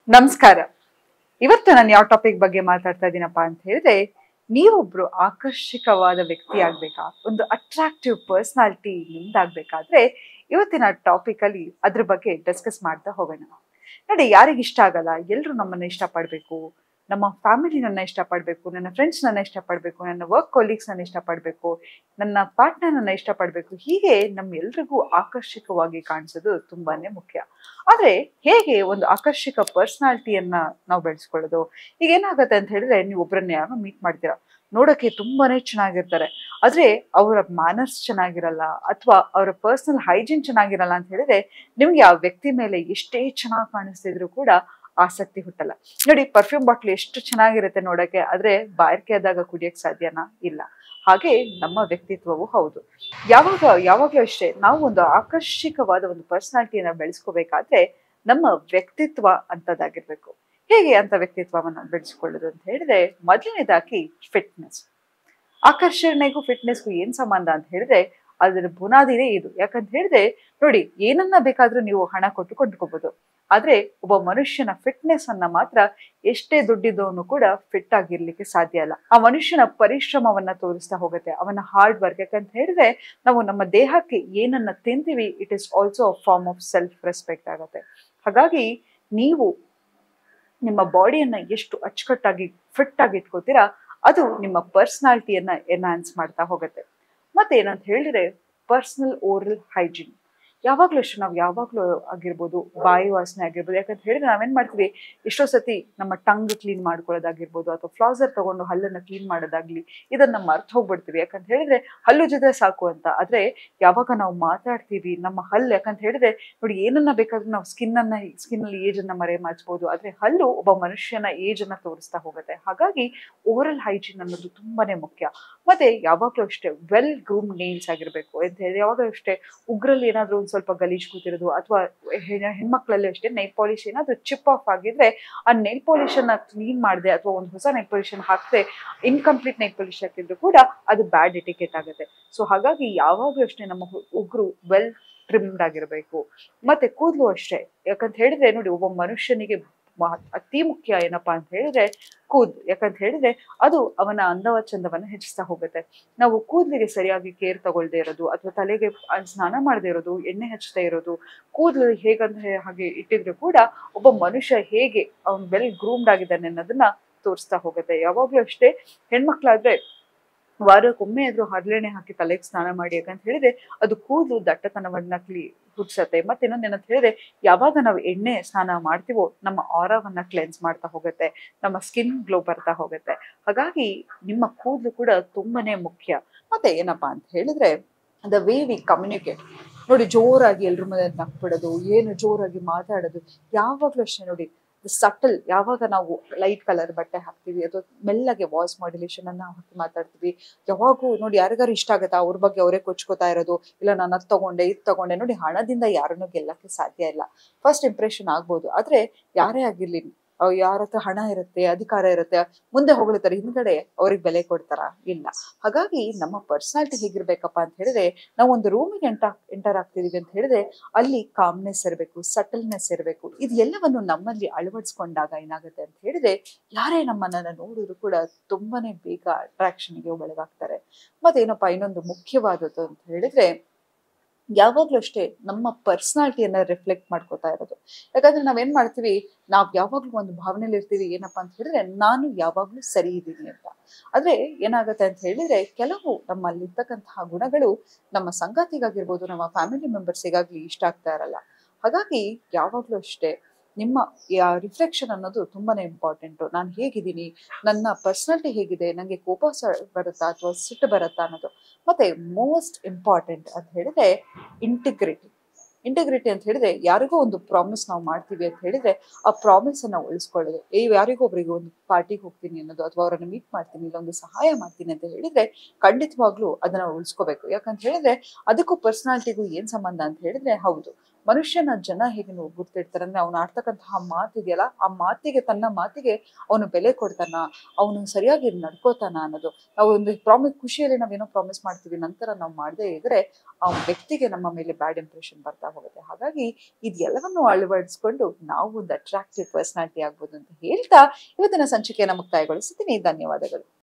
ನಮಸ್ಕಾರ ಇವತ್ತು ನಾನು ಯಾವ ಟಾಪಿಕ್ ಬಗ್ಗೆ ಮಾತಾಡ್ತಾ ಇದ್ದೀನಪ್ಪ ಅಂತ ಹೇಳಿದ್ರೆ ನೀವೊಬ್ರು ಆಕರ್ಷಕವಾದ ವ್ಯಕ್ತಿ ಆಗ್ಬೇಕಾ ಒಂದು ಅಟ್ರಾಕ್ಟಿವ್ ಪರ್ಸನಾಲಿಟಿ ನಿಮ್ದಾಗ್ಬೇಕಾದ್ರೆ ಇವತ್ತಿನ ಟಾಪಿಕ್ ಅಲ್ಲಿ ಅದ್ರ ಬಗ್ಗೆ ಡಿಸ್ಕಸ್ ಮಾಡ್ತಾ ಹೋಗೋಣ ನೋಡಿ ಯಾರಿಗೆ ಇಷ್ಟ ಆಗಲ್ಲ ಎಲ್ಲರೂ ನಮ್ಮನ್ನ ಇಷ್ಟಪಡಬೇಕು ನಮ್ಮ ಫ್ಯಾಮಿಲಿ ನನ್ನ ಇಷ್ಟಪಡಬೇಕು ನನ್ನ ಫ್ರೆಂಡ್ಸ್ ನನ್ನ ಇಷ್ಟಪಡಬೇಕು ನನ್ನ ವರ್ಕ್ ಕೊಲೀಗ್ಸ್ ನನ್ನ ಇಷ್ಟಪಡಬೇಕು ನನ್ನ ಪಾರ್ಟ್ನರ್ ನನ್ನ ಇಷ್ಟಪಡಬೇಕು ಹೀಗೆ ನಮ್ಮೆಲ್ರಿಗೂ ಆಕರ್ಷಕವಾಗಿ ಕಾಣಿಸೋದು ತುಂಬಾನೇ ಮುಖ್ಯ ಆದ್ರೆ ಹೇಗೆ ಒಂದು ಆಕರ್ಷಕ ಪರ್ಸನಾಲಿಟಿಯನ್ನ ನಾವು ಬೆಳೆಸ್ಕೊಳ್ಳೋದು ಈಗ ಏನಾಗುತ್ತೆ ಅಂತ ಹೇಳಿದ್ರೆ ನೀವು ಒಬ್ಬರನ್ನ ಯಾರೋ ಮೀಟ್ ಮಾಡ್ತೀರಾ ನೋಡೋಕೆ ತುಂಬಾನೇ ಚೆನ್ನಾಗಿರ್ತಾರೆ ಆದ್ರೆ ಅವರ ಮ್ಯಾನರ್ಸ್ ಚೆನ್ನಾಗಿರಲ್ಲ ಅಥವಾ ಅವರ ಪರ್ಸನಲ್ ಹೈಜೀನ್ ಚೆನ್ನಾಗಿರಲ್ಲ ಅಂತ ಹೇಳಿದ್ರೆ ನಿಮ್ಗೆ ಆ ವ್ಯಕ್ತಿ ಮೇಲೆ ಎಷ್ಟೇ ಚೆನ್ನಾಗಿ ಕಾಣಿಸ್ತಿದ್ರು ಕೂಡ ಆಸಕ್ತಿ ಹುಟ್ಟಲ್ಲ ನೋಡಿ ಪರ್ಫ್ಯೂಮ್ ಬಾಟ್ಲ್ ಎಷ್ಟು ಚೆನ್ನಾಗಿರುತ್ತೆ ನೋಡಕ್ಕೆ ಆದ್ರೆ ಬಾಯಾರಿಕೆ ಆದಾಗ ಕುಡಿಯಕ್ ಸಾಧ್ಯನಾ ಇಲ್ಲ ಹಾಗೆ ನಮ್ಮ ವ್ಯಕ್ತಿತ್ವವು ಹೌದು ಯಾವಾಗ ಯಾವಾಗಲೂ ಅಷ್ಟೇ ನಾವು ಒಂದು ಆಕರ್ಷಕವಾದ ಒಂದು ಪರ್ಸನಾಲಿಟಿಯನ್ನ ಬೆಳೆಸ್ಕೋಬೇಕಾದ್ರೆ ನಮ್ಮ ವ್ಯಕ್ತಿತ್ವ ಅಂತದಾಗಿರ್ಬೇಕು ಹೇಗೆ ಅಂತ ವ್ಯಕ್ತಿತ್ವವನ್ನ ಬೆಳೆಸ್ಕೊಳ್ಳೋದು ಅಂತ ಹೇಳಿದ್ರೆ ಮೊದಲನೇದಾಗಿ ಫಿಟ್ನೆಸ್ ಆಕರ್ಷಣೆಗೂ ಫಿಟ್ನೆಸ್ಗೂ ಏನ್ ಸಂಬಂಧ ಅಂತ ಹೇಳಿದ್ರೆ ಅದರ ಬುನಾದಿನೇ ಇದು ಯಾಕಂತ ಹೇಳಿದ್ರೆ ನೋಡಿ ಏನನ್ನ ಬೇಕಾದ್ರೂ ನೀವು ಹಣ ಕೊಟ್ಟು ಕೊಂಡ್ಕೋಬಹುದು ಆದ್ರೆ ಒಬ್ಬ ಮನುಷ್ಯನ ಫಿಟ್ನೆಸ್ ಅನ್ನ ಮಾತ್ರ ಎಷ್ಟೇ ದುಡ್ಡಿದ್ದವನು ಕೂಡ ಫಿಟ್ ಆಗಿರ್ಲಿಕ್ಕೆ ಸಾಧ್ಯ ಇಲ್ಲ ಆ ಮನುಷ್ಯನ ಪರಿಶ್ರಮವನ್ನ ತೋರಿಸ್ತಾ ಹೋಗುತ್ತೆ ಅವನ ಹಾರ್ಡ್ ವರ್ಕ್ ಯಾಕಂತ ಹೇಳಿದ್ರೆ ನಾವು ನಮ್ಮ ದೇಹಕ್ಕೆ ಏನನ್ನ ತಿಂತೀವಿ it is also a form of self respect ಆಗುತ್ತೆ ಹಾಗಾಗಿ ನೀವು ನಿಮ್ಮ ಬಾಡಿಯನ್ನ ಎಷ್ಟು ಅಚ್ಚುಕಟ್ಟಾಗಿ ಫಿಟ್ ಆಗಿ ಇಟ್ಕೋತೀರಾ ಅದು ನಿಮ್ಮ ಪರ್ಸನಾಲಿಟಿಯನ್ನ ಎನ್ಹಾನ್ಸ್ ಮಾಡ್ತಾ ಹೋಗುತ್ತೆ ಮತ್ತೆ ಏನಂತ ಹೇಳಿದ್ರೆ ಪರ್ಸನಲ್ ಓರಲ್ ಹೈಜೀನ್ ಯಾವಾಗ್ಲೂ ಅಷ್ಟು ನಾವು ಯಾವಾಗ್ಲೂ ಆಗಿರ್ಬೋದು ಬಾಯಿ ವಾಸನೆ ಆಗಿರ್ಬೋದು ಯಾಕಂತ ಹೇಳಿದ್ರೆ ನಾವೇನ್ ಮಾಡ್ತೀವಿ ಎಷ್ಟೋ ಸತಿ ನಮ್ಮ ಟಂಗ್ ಕ್ಲೀನ್ ಮಾಡ್ಕೊಳ್ಳೋದಾಗಿರ್ಬೋದು ಅಥವಾ ಫ್ಲಾಸರ್ ತಗೊಂಡು ಹಲ್ಲನ್ನ ಕ್ಲೀನ್ ಮಾಡೋದಾಗ್ಲಿ ಇದನ್ನ ಮರ್ತು ಹೋಗ್ಬಿಡ್ತೀವಿ ಯಾಕಂತ ಹೇಳಿದ್ರೆ ಹಲ್ಲು ಜೊತೆ ಸಾಕು ಅಂತ ಆದ್ರೆ ಯಾವಾಗ ನಾವು ಮಾತಾಡ್ತೀವಿ ನಮ್ಮ ಹಲ್ಲು ಯಾಕಂತ ಹೇಳಿದ್ರೆ ನೋಡಿ ಏನನ್ನ ಬೇಕಾದ್ರೂ ನಾವು ಸ್ಕಿನ್ ಅನ್ನ ಸ್ಕಿನ್ ಅಲ್ಲಿ ಏಜ್ ಅನ್ನ ಮರೆ ಮಾಚ್ಬೋದು ಆದ್ರೆ ಹಲ್ಲು ಒಬ್ಬ ಮನುಷ್ಯನ ಏಜ್ ಅನ್ನ ತೋರಿಸ್ತಾ ಹೋಗುತ್ತೆ ಹಾಗಾಗಿ ಓರಲ್ ಹೈಜೀನ್ ಅನ್ನೋದು ತುಂಬಾನೇ ಮುಖ್ಯ ಮತ್ತೆ ಯಾವಾಗ್ಲೂ ಅಷ್ಟೇ ವೆಲ್ ಗ್ರೂಮ್ ನೇಲ್ಸ್ ಆಗಿರ್ಬೇಕು ಅಂತ ಹೇಳಿ ಯಾವಾಗಲೂ ಅಷ್ಟೇ ಉಗ್ರಲ್ಲಿ ಏನಾದ್ರೂ ಒಂದ್ ಸ್ವಲ್ಪ ಗಲೀಜ್ ಕೂತಿರೋದು ಅಥವಾ ಹೆಣ್ಮಕ್ಳಲ್ಲಿ ಅಷ್ಟೇ ನೈಲ್ ಪಾಲಿಶ್ ಏನಾದ್ರೂ ಚಿಪ್ ಆಫ್ ಆಗಿದ್ರೆ ಆ ನೈಲ್ ಪಾಲಿಶ್ ಅನ್ನ ಕ್ಲೀನ್ ಮಾಡದೆ ಅಥವಾ ಒಂದು ಹೊಸ ನೈಲ್ ಪಾಲಿಶ್ ಹಾಕಿದ್ರೆ ಇನ್ಕಂಪ್ಲೀಟ್ ನೈಲ್ ಪಾಲಿಶ್ ಹಾಕಿದ್ರು ಕೂಡ ಅದು ಬ್ಯಾಡ್ ಎಟಿಕೆಟ್ ಆಗುತ್ತೆ ಸೊ ಹಾಗಾಗಿ ಯಾವಾಗಲೂ ಅಷ್ಟೇ ನಮ್ಮ ಹು- ಉಗುರು ವೆಲ್ ಟ್ರಿಮ್ಡ್ ಆಗಿರ್ಬೇಕು ಮತ್ತೆ ಕೂದಲು ಅಷ್ಟೇ ಯಾಕಂತ ಹೇಳಿದ್ರೆ ನೋಡಿ ಒಬ್ಬ ಮನುಷ್ಯನಿಗೆ ಮ- ಅತಿ ಮುಖ್ಯ ಏನಪ್ಪಾ ಅಂತ ಹೇಳಿದ್ರೆ ಕೂದಲು ಯಾಕಂತ ಹೇಳಿದ್ರೆ ಅದು ಅವನ ಅಂದವ ಚಂದವನ್ನ ಹೆಚ್ಚಿಸ್ತಾ ಹೋಗುತ್ತೆ ನಾವು ಕೂದಲಿಗೆ ಸರಿಯಾಗಿ ಕೇರ್ ತಗೊಳ್ದೇ ಇರೋದು ಅಥವಾ ತಲೆಗೆ ಆ ಸ್ನಾನ ಮಾಡದೇ ಇರೋದು ಎಣ್ಣೆ ಹಚ್ಚದೇ ಇರೋದು ಕೂದಲು ಹೇಗಂತ ಹೇ- ಹಾಗೆ ಇಟ್ಟಿದ್ರು ಕೂಡ ಒಬ್ಬ ಮನುಷ್ಯ ಹೇಗೆ ಅವನ್ ವೆಲ್ ಗ್ರೂಮ್ಡ್ ಆಗಿದ್ದಾನೆ ಅನ್ನೋದನ್ನ ತೋರಿಸ್ತಾ ಹೋಗುತ್ತೆ ಯಾವಾಗ್ಲೂ ಅಷ್ಟೇ ಹೆಣ್ಮಕ್ಳಾದ್ರೆ ವಾರಕ್ಕೊಮ್ಮೆ ಆದ್ರೂ ಹರಳೆಣ್ಣೆ ಹಾಕಿ ತಲೆಗೆ ಸ್ನಾನ ಮಾಡಿ ಯಾಕಂತ ಹೇಳಿದ್ರೆ ಅದು ಕೂದಲು ದಟ್ಟತನವನ್ನ ಕ್ಲೀ ಹುಡ್ಸತ್ತೆ ಮತ್ತೆ ಇನ್ನೊಂದ್ ಏನಂತ ಹೇಳಿದ್ರೆ ಯಾವಾಗ ನಾವು ಎಣ್ಣೆ ಸ್ನಾನ ಮಾಡ್ತೀವೋ ನಮ್ಮ ಆರವನ್ನ ಕ್ಲೆನ್ಸ್ ಮಾಡ್ತಾ ಹೋಗುತ್ತೆ ನಮ್ಮ ಸ್ಕಿನ್ ಗ್ಲೋ ಬರ್ತಾ ಹೋಗುತ್ತೆ ಹಾಗಾಗಿ ನಿಮ್ಮ ಕೂದಲು ಕೂಡ ತುಂಬಾನೇ ಮುಖ್ಯ ಮತ್ತೆ ಏನಪ್ಪಾ ಅಂತ ಹೇಳಿದ್ರೆ ದ ವೇ ವಿ ಕಮ್ಯುನಿಕೇಟ್ ನೋಡಿ ಜೋರಾಗಿ ಎಲ್ರ ಮುಂದೆ ನಕ್ಬಿಡೋದು ಏನು ಜೋರಾಗಿ ಮಾತಾಡೋದು ಯಾವಾಗ್ಲೂ ಅಷ್ಟೇ ನೋಡಿ ಸಟಲ್ ಯಾವಾಗ ನಾವು ಲೈಟ್ ಕಲರ್ ಬಟ್ಟೆ ಹಾಕ್ತೀವಿ ಅಥವಾ ಮೆಲ್ಲಗೆ ವಾಯ್ಸ್ ಮಾಡ್ಯುಲೇಷನ್ ಅನ್ನ ಹಾಕಿ ಮಾತಾಡ್ತೀವಿ ಯಾವಾಗೂ ನೋಡಿ ಯಾರಿಗಾರು ಇಷ್ಟ ಆಗುತ್ತಾ ಅವ್ರ ಬಗ್ಗೆ ಅವರೇ ಕೊಚ್ಕೋತಾ ಇರೋದು ಇಲ್ಲ ನಾನು ಅದ್ ತಗೊಂಡೆ ಇದು ತಗೊಂಡೆ ನೋಡಿ ಹಣದಿಂದ ಯಾರನ್ನೂ ಗೆಲ್ಲಕ್ಕೆ ಸಾಧ್ಯ ಇಲ್ಲ ಫಸ್ಟ್ ಇಂಪ್ರೆಷನ್ ಆಗ್ಬೋದು ಆದ್ರೆ ಯಾರೇ ಆಗಿರ್ಲಿ ಯಾರ ಹತ್ರ ಹಣ ಇರುತ್ತೆ ಅಧಿಕಾರ ಇರುತ್ತೆ ಮುಂದೆ ಹೊಗಳ್ತಾರೆ ಹಿಂದ್ಗಡೆ ಅವ್ರಿಗೆ ಬೆಲೆ ಕೊಡ್ತಾರ ಇಲ್ಲ ಹಾಗಾಗಿ ನಮ್ಮ ಪರ್ಸನಾಲಿಟಿ ಹೇಗಿರ್ಬೇಕಪ್ಪ ಅಂತ ಹೇಳಿದ್ರೆ ನಾವು ಒಂದು ರೂಮಿಗೆ ಎಂಟ ಎಂಟರ್ ಆಗ್ತಿದೀವಿ ಅಂತ ಹೇಳಿದ್ರೆ ಅಲ್ಲಿ ಕಾಮ್ನೆಸ್ ಇರಬೇಕು ಸಟಲ್ನೆಸ್ ಇರಬೇಕು ಇದು ಎಲ್ಲವನ್ನು ನಮ್ಮಲ್ಲಿ ಅಳವಡಿಸ್ಕೊಂಡಾಗ ಏನಾಗುತ್ತೆ ಅಂತ ಹೇಳಿದ್ರೆ ಯಾರೇ ನಮ್ಮನ್ನ ನೋಡಿದ್ರು ಕೂಡ ತುಂಬಾನೇ ಬೇಗ ಅಟ್ರಾಕ್ಷನ್ಗೆ ಒಳಗಾಗ್ತಾರೆ ಮತ್ತೇನಪ್ಪ ಇನ್ನೊಂದು ಮುಖ್ಯವಾದದ್ದು ಅಂತ ಹೇಳಿದ್ರೆ ಯಾವಾಗ್ಲೂ ಅಷ್ಟೇ ನಮ್ಮ ಪರ್ಸನಾಲಿಟಿಯನ್ನ ರಿಫ್ಲೆಕ್ಟ್ ಮಾಡ್ಕೋತಾ ಇರೋದು ಯಾಕಂದ್ರೆ ನಾವೇನ್ ಮಾಡ್ತೀವಿ ನಾವ್ ಯಾವಾಗ್ಲೂ ಒಂದು ಭಾವನೆಯಲ್ಲಿ ಇರ್ತೀವಿ ಏನಪ್ಪಾ ಅಂತ ಹೇಳಿದ್ರೆ ನಾನು ಯಾವಾಗ್ಲೂ ಸರಿ ಇದ್ದೀನಿ ಅಂತ ಆದ್ರೆ ಏನಾಗುತ್ತೆ ಅಂತ ಹೇಳಿದ್ರೆ ಕೆಲವು ನಮ್ಮಲ್ಲಿರ್ತಕ್ಕಂತಹ ಗುಣಗಳು ನಮ್ಮ ಸಂಗಾತಿಗಾಗಿರ್ಬೋದು ನಮ್ಮ ಫ್ಯಾಮಿಲಿ ಮೆಂಬರ್ಸಿಗಾಗ್ಲಿ ಇಷ್ಟ ಆಗ್ತಾ ಇರಲ್ಲ ಹಾಗಾಗಿ ಯಾವಾಗ್ಲೂ ಅಷ್ಟೇ ನಿಮ್ಮ ರಿಫ್ಲೆಕ್ಷನ್ ಅನ್ನೋದು ತುಂಬಾನೇ ಇಂಪಾರ್ಟೆಂಟ್ ನಾನು ಹೇಗಿದ್ದೀನಿ ನನ್ನ ಪರ್ಸನಾಲಿಟಿ ಹೇಗಿದೆ ನನಗೆ ಕೋಪ ಸ- ಬರುತ್ತಾ ಅಥವಾ ಸಿಟ್ಟು ಬರುತ್ತಾ ಅನ್ನೋದು ಮತ್ತೆ ಮೋಸ್ಟ್ ಇಂಪಾರ್ಟೆಂಟ್ ಅಂತ ಹೇಳಿದ್ರೆ ಇಂಟಿಗ್ರಿಟಿ ಇಂಟಿಗ್ರಿಟಿ ಅಂತ ಹೇಳಿದ್ರೆ ಯಾರಿಗೋ ಒಂದು ಪ್ರಾಮಿಸ್ ನಾವು ಮಾಡ್ತೀವಿ ಅಂತ ಹೇಳಿದ್ರೆ ಆ ಪ್ರಾಮಿಸ್ ಅನ್ನ ಉಳಿಸ್ಕೊಳ್ಳೋದು ಏ ಯಾರಿಗೋ ಒಬ್ರಿಗೆ ಒಂದು ಪಾರ್ಟಿಗೆ ಹೋಗ್ತೀನಿ ಅನ್ನೋದು ಅಥವಾ ಅವರನ್ನ ಮೀಟ್ ಮಾಡ್ತೀನಿ ಇಲ್ಲ ಒಂದು ಸಹಾಯ ಮಾಡ್ತೀನಿ ಅಂತ ಹೇಳಿದ್ರೆ ಖಂಡಿತವಾಗ್ಲೂ ಅದನ್ನ ಉಳಿಸ್ಕೋಬೇಕು ಯಾಕಂತ ಹೇಳಿದ್ರೆ ಅದಕ್ಕೂ ಪರ್ಸನಾಲಿಟಿಗೂ ಏನ್ ಸಂಬಂಧ ಅಂತ ಹೇಳಿದ್ರೆ ಹೌದು ಮನುಷ್ಯನ ಜನ ಹೇಗೆ ನೀವು ಗುರ್ತಿಡ್ತಾರೆ ಅಂದ್ರೆ ಅವನು ಆಡ್ತಕ್ಕಂತಹ ಮಾತಿದೆಯಲ್ಲ ಆ ಮಾತಿಗೆ ತನ್ನ ಮಾತಿಗೆ ಅವನು ಬೆಲೆ ಕೊಡ್ತಾನ ಅವನು ಸರಿಯಾಗಿ ನಡ್ಕೋತಾನ ಅನ್ನೋದು ನಾವು ಒಂದು ಪ್ರಾಮಿಸ್ ಖುಷಿಯಲ್ಲಿ ನಾವೇನೋ ಪ್ರಾಮಿಸ್ ಮಾಡ್ತೀವಿ ನಂತರ ನಾವು ಮಾಡದೇ ಇದ್ರೆ ಆ ವ್ಯಕ್ತಿಗೆ ನಮ್ಮ ಮೇಲೆ ಬ್ಯಾಡ್ ಇಂಪ್ರೆಷನ್ ಬರ್ತಾ ಹೋಗುತ್ತೆ ಹಾಗಾಗಿ ಇದೆಲ್ಲವನ್ನು ಅಳವಡಿಸ್ಕೊಂಡು ನಾವು ಒಂದು ಅಟ್ರಾಕ್ಟಿವ್ ಪರ್ಸನಾಲಿಟಿ ಆಗ್ಬೋದು ಅಂತ ಹೇಳ್ತಾ ಇವತ್ತಿನ ಸಂಚಿಕೆಯನ್ನು ಮುಕ್ತಾಯಗೊಳಿಸ್ತೀನಿ ಧನ್ಯವಾದಗಳು